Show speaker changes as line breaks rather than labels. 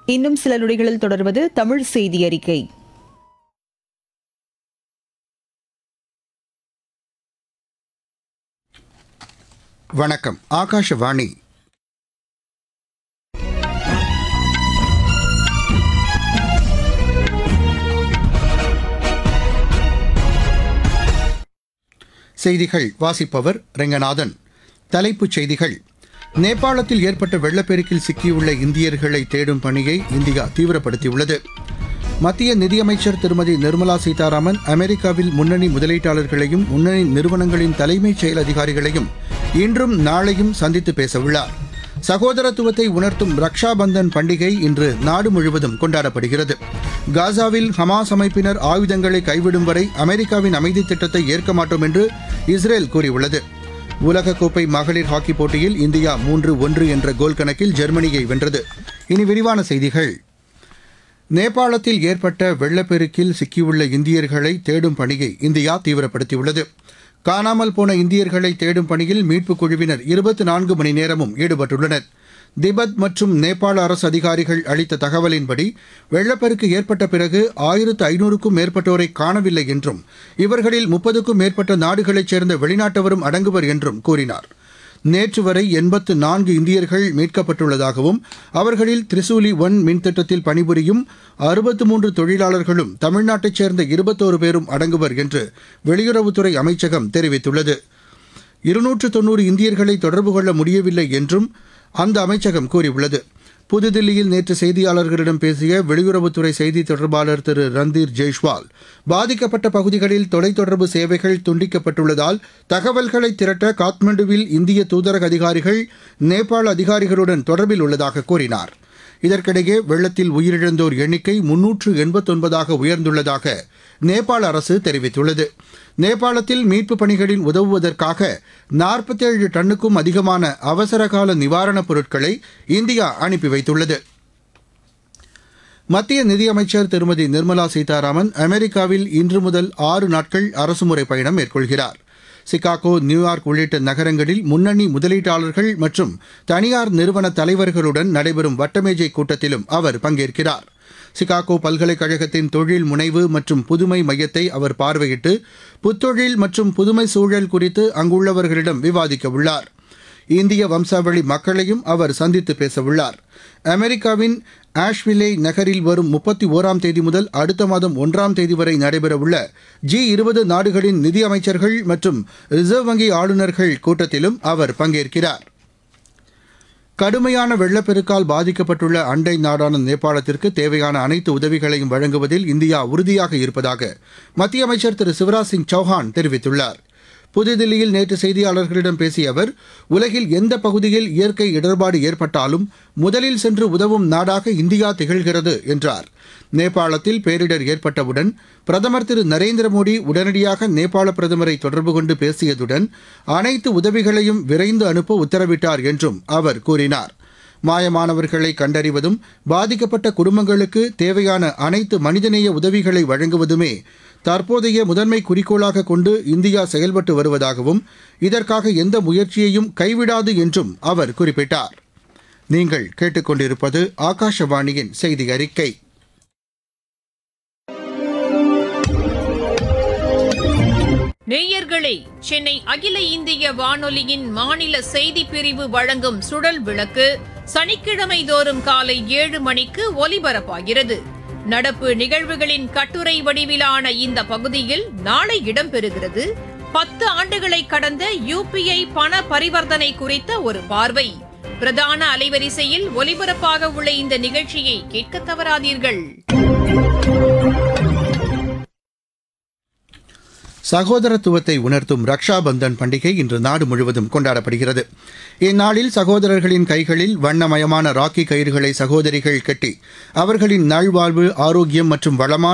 இன்னும் சில நொடிகளில் தொடர்வது தமிழ் செய்தி அறிக்கை
வணக்கம் ஆகாஷவாணி செய்திகள் வாசிப்பவர் ரெங்கநாதன் தலைப்புச் செய்திகள் நேபாளத்தில் ஏற்பட்ட வெள்ளப்பெருக்கில் சிக்கியுள்ள இந்தியர்களை தேடும் பணியை இந்தியா தீவிரப்படுத்தியுள்ளது மத்திய நிதியமைச்சர் திருமதி நிர்மலா சீதாராமன் அமெரிக்காவில் முன்னணி முதலீட்டாளர்களையும் முன்னணி நிறுவனங்களின் தலைமைச் செயல் அதிகாரிகளையும் இன்றும் நாளையும் சந்தித்து பேசவுள்ளார் சகோதரத்துவத்தை உணர்த்தும் ரக்ஷா பந்தன் பண்டிகை இன்று நாடு முழுவதும் கொண்டாடப்படுகிறது காசாவில் ஹமாஸ் அமைப்பினர் ஆயுதங்களை கைவிடும் வரை அமெரிக்காவின் அமைதி திட்டத்தை ஏற்க மாட்டோம் என்று இஸ்ரேல் கூறியுள்ளது உலகக்கோப்பை மகளிர் ஹாக்கி போட்டியில் இந்தியா மூன்று ஒன்று என்ற கோல் கணக்கில் ஜெர்மனியை வென்றது இனி விரிவான செய்திகள் நேபாளத்தில் ஏற்பட்ட வெள்ளப்பெருக்கில் சிக்கியுள்ள இந்தியர்களை தேடும் பணியை இந்தியா தீவிரப்படுத்தியுள்ளது காணாமல் போன இந்தியர்களை தேடும் பணியில் மீட்புக் குழுவினர் இருபத்தி நான்கு மணி நேரமும் ஈடுபட்டுள்ளனர் திபெத் மற்றும் நேபாள அரசு அதிகாரிகள் அளித்த தகவலின்படி வெள்ளப்பெருக்கு ஏற்பட்ட பிறகு ஆயிரத்து ஐநூறுக்கும் மேற்பட்டோரை காணவில்லை என்றும் இவர்களில் முப்பதுக்கும் மேற்பட்ட நாடுகளைச் சேர்ந்த வெளிநாட்டவரும் அடங்குவர் என்றும் கூறினார் நேற்று வரை எண்பத்து நான்கு இந்தியர்கள் மீட்கப்பட்டுள்ளதாகவும் அவர்களில் திரிசூலி ஒன் மின்திட்டத்தில் பணிபுரியும் அறுபத்து மூன்று தொழிலாளர்களும் தமிழ்நாட்டைச் சேர்ந்த இருபத்தோரு பேரும் அடங்குவர் என்று வெளியுறவுத்துறை அமைச்சகம் தெரிவித்துள்ளது இருநூற்று தொன்னூறு இந்தியர்களை தொடர்பு கொள்ள முடியவில்லை என்றும் அந்த அமைச்சகம் கூறியுள்ளது புதுதில்லியில் நேற்று செய்தியாளர்களிடம் பேசிய வெளியுறவுத்துறை செய்தி தொடர்பாளர் திரு ரந்தீர் ஜெய்ஷ்வால் பாதிக்கப்பட்ட பகுதிகளில் தொலைத்தொடர்பு சேவைகள் துண்டிக்கப்பட்டுள்ளதால் தகவல்களை திரட்ட காத்மண்டுவில் இந்திய தூதரக அதிகாரிகள் நேபாள அதிகாரிகளுடன் தொடர்பில் உள்ளதாக கூறினார் இதற்கிடையே வெள்ளத்தில் உயிரிழந்தோர் எண்ணிக்கை முன்னூற்று எண்பத்தொன்பதாக உயர்ந்துள்ளதாக நேபாள அரசு தெரிவித்துள்ளது நேபாளத்தில் மீட்புப் பணிகளில் உதவுவதற்காக நாற்பத்தேழு டன்னுக்கும் அதிகமான அவசரகால நிவாரணப் பொருட்களை இந்தியா அனுப்பி வைத்துள்ளது மத்திய நிதியமைச்சர் திருமதி நிர்மலா சீதாராமன் அமெரிக்காவில் இன்று முதல் ஆறு நாட்கள் அரசுமுறை பயணம் மேற்கொள்கிறார் சிகாகோ நியூயார்க் உள்ளிட்ட நகரங்களில் முன்னணி முதலீட்டாளர்கள் மற்றும் தனியார் நிறுவன தலைவர்களுடன் நடைபெறும் வட்டமேஜை கூட்டத்திலும் அவர் பங்கேற்கிறார் சிகாகோ பல்கலைக்கழகத்தின் தொழில் முனைவு மற்றும் புதுமை மையத்தை அவர் பார்வையிட்டு புத்தொழில் மற்றும் புதுமை சூழல் குறித்து அங்குள்ளவர்களிடம் விவாதிக்க உள்ளார் இந்திய வம்சாவளி மக்களையும் அவர் சந்தித்து பேசவுள்ளார் அமெரிக்காவின் ஆஷ்விலே நகரில் வரும் முப்பத்தி ஓராம் தேதி முதல் அடுத்த மாதம் ஒன்றாம் தேதி வரை நடைபெறவுள்ள ஜி இருபது நாடுகளின் நிதியமைச்சர்கள் மற்றும் ரிசர்வ் வங்கி ஆளுநர்கள் கூட்டத்திலும் அவர் பங்கேற்கிறார் கடுமையான வெள்ளப்பெருக்கால் பாதிக்கப்பட்டுள்ள அண்டை நாடான நேபாளத்திற்கு தேவையான அனைத்து உதவிகளையும் வழங்குவதில் இந்தியா உறுதியாக இருப்பதாக மத்திய அமைச்சர் திரு சிவராஜ் சிங் சௌஹான் தெரிவித்துள்ளார் புதுதில்லியில் நேற்று செய்தியாளர்களிடம் பேசிய அவர் உலகில் எந்த பகுதியில் இயற்கை இடர்பாடு ஏற்பட்டாலும் முதலில் சென்று உதவும் நாடாக இந்தியா திகழ்கிறது என்றார் நேபாளத்தில் பேரிடர் ஏற்பட்டவுடன் பிரதமர் திரு நரேந்திர மோடி உடனடியாக நேபாள பிரதமரை தொடர்பு கொண்டு பேசியதுடன் அனைத்து உதவிகளையும் விரைந்து அனுப்ப உத்தரவிட்டார் என்றும் அவர் கூறினார் மாயமானவர்களை கண்டறிவதும் பாதிக்கப்பட்ட குடும்பங்களுக்கு தேவையான அனைத்து மனிதநேய உதவிகளை வழங்குவதுமே தற்போதைய முதன்மை குறிக்கோளாக கொண்டு இந்தியா செயல்பட்டு வருவதாகவும் இதற்காக எந்த முயற்சியையும் கைவிடாது என்றும் அவர் குறிப்பிட்டார் நீங்கள் கேட்டுக்கொண்டிருப்பது ஆகாஷவாணியின் செய்தி அறிக்கை
நேயர்களே சென்னை அகில இந்திய வானொலியின் மாநில செய்திப் பிரிவு வழங்கும் சுடல் விளக்கு சனிக்கிழமை தோறும் காலை ஏழு மணிக்கு ஒலிபரப்பாகிறது நடப்பு நிகழ்வுகளின் கட்டுரை வடிவிலான இந்த பகுதியில் நாளை இடம்பெறுகிறது பத்து ஆண்டுகளை கடந்த யுபிஐ பண பரிவர்த்தனை குறித்த ஒரு பார்வை பிரதான அலைவரிசையில் ஒலிபரப்பாக உள்ள இந்த நிகழ்ச்சியை கேட்க தவறாதீர்கள்
சகோதரத்துவத்தை உணர்த்தும் ரக்ஷா பந்தன் பண்டிகை இன்று நாடு முழுவதும் கொண்டாடப்படுகிறது இந்நாளில் சகோதரர்களின் கைகளில் வண்ணமயமான ராக்கி கயிறுகளை சகோதரிகள் கட்டி அவர்களின் நல்வாழ்வு ஆரோக்கியம் மற்றும் வளமான